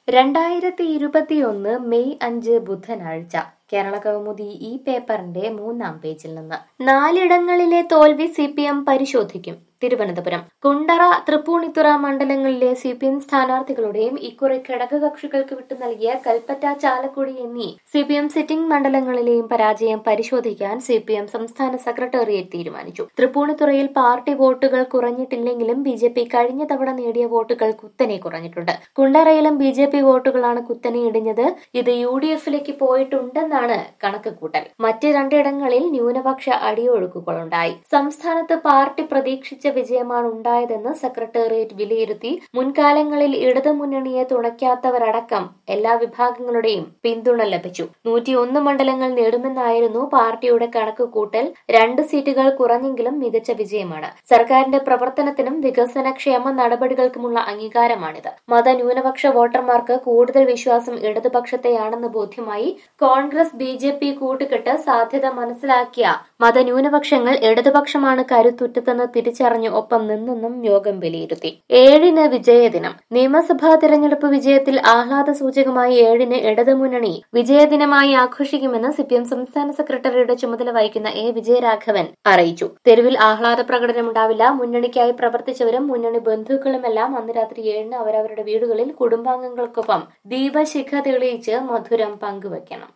രണ്ടായിരത്തി ഇരുപത്തിയൊന്ന് മെയ് അഞ്ച് ബുധനാഴ്ച കേരള കൗമുദി ഈ പേപ്പറിന്റെ മൂന്നാം പേജിൽ നിന്ന് നാലിടങ്ങളിലെ തോൽവി സി പി എം പരിശോധിക്കും തിരുവനന്തപുരം കുണ്ടറ തൃപ്പൂണിത്തുറ മണ്ഡലങ്ങളിലെ സി പി എം സ്ഥാനാർത്ഥികളുടെയും ഇക്കുറി ഘടകകക്ഷികൾക്ക് വിട്ടു നൽകിയ കൽപ്പറ്റ ചാലക്കുടി എന്നീ സി പി എം സിറ്റിംഗ് മണ്ഡലങ്ങളിലെയും പരാജയം പരിശോധിക്കാൻ സി പി എം സംസ്ഥാന സെക്രട്ടേറിയറ്റ് തീരുമാനിച്ചു തൃപ്പൂണിത്തുറയിൽ പാർട്ടി വോട്ടുകൾ കുറഞ്ഞിട്ടില്ലെങ്കിലും ബി ജെ പി കഴിഞ്ഞ തവണ നേടിയ വോട്ടുകൾ കുത്തനെ കുറഞ്ഞിട്ടുണ്ട് കുണ്ടറയിലും ബി ജെ പി വോട്ടുകളാണ് കുത്തനെ ഇടിഞ്ഞത് ഇത് യു ഡി എഫിലേക്ക് പോയിട്ടുണ്ടെന്നാണ് കണക്ക് കൂട്ടൽ മറ്റ് രണ്ടിടങ്ങളിൽ ന്യൂനപക്ഷ അടിയൊഴുക്കുകളുണ്ടായി സംസ്ഥാനത്ത് പാർട്ടി പ്രതീക്ഷിച്ച വിജയമാണ് ഉണ്ടായതെന്ന് സെക്രട്ടേറിയറ്റ് വിലയിരുത്തി മുൻകാലങ്ങളിൽ ഇടതുമുന്നണിയെ തുണയ്ക്കാത്തവരടക്കം എല്ലാ വിഭാഗങ്ങളുടെയും പിന്തുണ ലഭിച്ചു നൂറ്റിയൊന്ന് മണ്ഡലങ്ങൾ നേടുമെന്നായിരുന്നു പാർട്ടിയുടെ കണക്ക് കൂട്ടൽ രണ്ട് സീറ്റുകൾ കുറഞ്ഞെങ്കിലും മികച്ച വിജയമാണ് സർക്കാരിന്റെ പ്രവർത്തനത്തിനും വികസനക്ഷേമ നടപടികൾക്കുമുള്ള അംഗീകാരമാണിത് മതന്യൂനപക്ഷ വോട്ടർമാർക്ക് കൂടുതൽ വിശ്വാസം ഇടതുപക്ഷത്തെയാണെന്ന് ബോധ്യമായി കോൺഗ്രസ് ബി ജെ പി കൂട്ടുകെട്ട് സാധ്യത മനസ്സിലാക്കിയ മതന്യൂനപക്ഷങ്ങൾ ഇടതുപക്ഷമാണ് കരുത്തുറ്റതെന്ന് തിരിച്ചറിഞ്ഞ് ഒപ്പം നിന്നെന്നും യോഗം വിലയിരുത്തി ഏഴിന് വിജയദിനം നിയമസഭാ തെരഞ്ഞെടുപ്പ് വിജയത്തിൽ ആഹ്ലാദ സൂചകമായി ഏഴിന് ഇടതുമുന്നണി വിജയദിനമായി ആഘോഷിക്കുമെന്ന് സിപിഎം സംസ്ഥാന സെക്രട്ടറിയുടെ ചുമതല വഹിക്കുന്ന എ വിജയരാഘവൻ അറിയിച്ചു തെരുവിൽ ആഹ്ലാദ പ്രകടനമുണ്ടാവില്ല മുന്നണിക്കായി പ്രവർത്തിച്ചവരും മുന്നണി ബന്ധുക്കളുമെല്ലാം അന്ന് രാത്രി ഏഴിന് അവരവരുടെ വീടുകളിൽ കുടുംബാംഗങ്ങൾക്കൊപ്പം ദീപശിഖ തെളിയിച്ച് മധുരം പങ്കുവയ്ക്കണം